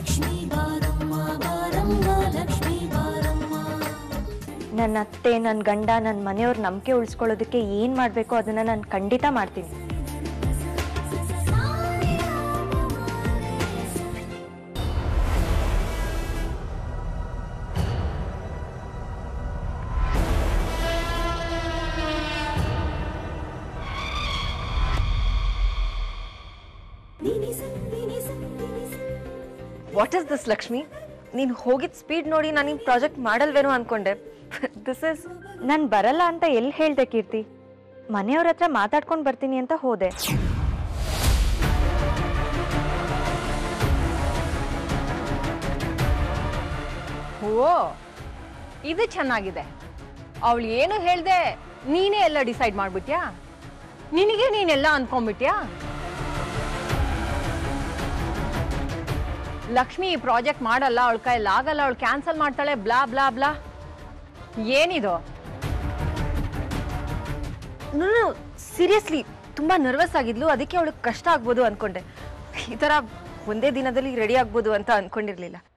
ಲಕ್ಷ್ಮೀ ಬಾರಮ್ಮ ಬಾರಮ್ಮ ಲಕ್ಷ್ಮೀ ಬಾರಮ್ಮ ನನ್ನ ಅತ್ತೆ ನನ್ನ ಗಂಡ ನನ್ನ ಮನೆಯವ್ರ ನಂಬಿಕೆ ಉಳಿಸ್ಕೊಳ್ಳೋದಕ್ಕೆ ಏನು ಮಾಡಬೇಕು ಅದನ್ನು ನಾನು ಖಂಡಿತ ಮಾಡ್ತೀನಿ ವಾಟ್ ಇಸ್ ದಿಸ್ ಲಕ್ಷ್ಮಿ ನೀನು ಹೋಗಿದ್ ಸ್ಪೀಡ್ ನೋಡಿ ನಾನು ಈ ಪ್ರಾಜೆಕ್ಟ್ ಮಾಡಲ್ವೇನೋ ಅನ್ಕೊಂಡೆ ದಿಸ್ ಇಸ್ ನಾನು ಬರಲ್ಲ ಅಂತ ಎಲ್ಲಿ ಹೇಳ್ದೆ ಕೀರ್ತಿ ಮನೆಯವ್ರ ಹತ್ರ ಮಾತಾಡ್ಕೊಂಡು ಬರ್ತೀನಿ ಅಂತ ಹೋದೆ ಓ ಇದು ಚೆನ್ನಾಗಿದೆ ಅವಳು ಏನು ಹೇಳ್ದೆ ನೀನೇ ಎಲ್ಲ ಡಿಸೈಡ್ ಮಾಡ್ಬಿಟ್ಯಾ ನಿನಗೆ ನೀನೆಲ್ಲ ಅನ್ಕೊಂಡ್ಬಿಟ್ಯಾ ಲಕ್ಷ್ಮಿ ಈ ಪ್ರಾಜೆಕ್ಟ್ ಮಾಡಲ್ಲ ಅವಳ ಕೈಯಲ್ಲಿ ಆಗಲ್ಲ ಅವಳು ಕ್ಯಾನ್ಸಲ್ ಮಾಡ್ತಾಳೆ ಬ್ಲಾ ಬ್ಲಾ ಬ್ಲಾ ಏನಿದು ಸೀರಿಯಸ್ಲಿ ತುಂಬಾ ನರ್ವಸ್ ಆಗಿದ್ಲು ಅದಕ್ಕೆ ಅವಳಿಗೆ ಕಷ್ಟ ಆಗ್ಬೋದು ಅನ್ಕೊಂಡೆ ಈ ತರ ಒಂದೇ ದಿನದಲ್ಲಿ ರೆಡಿ ಆಗ್ಬೋದು ಅಂತ ಅನ್ಕೊಂಡಿರ್ಲಿಲ್ಲ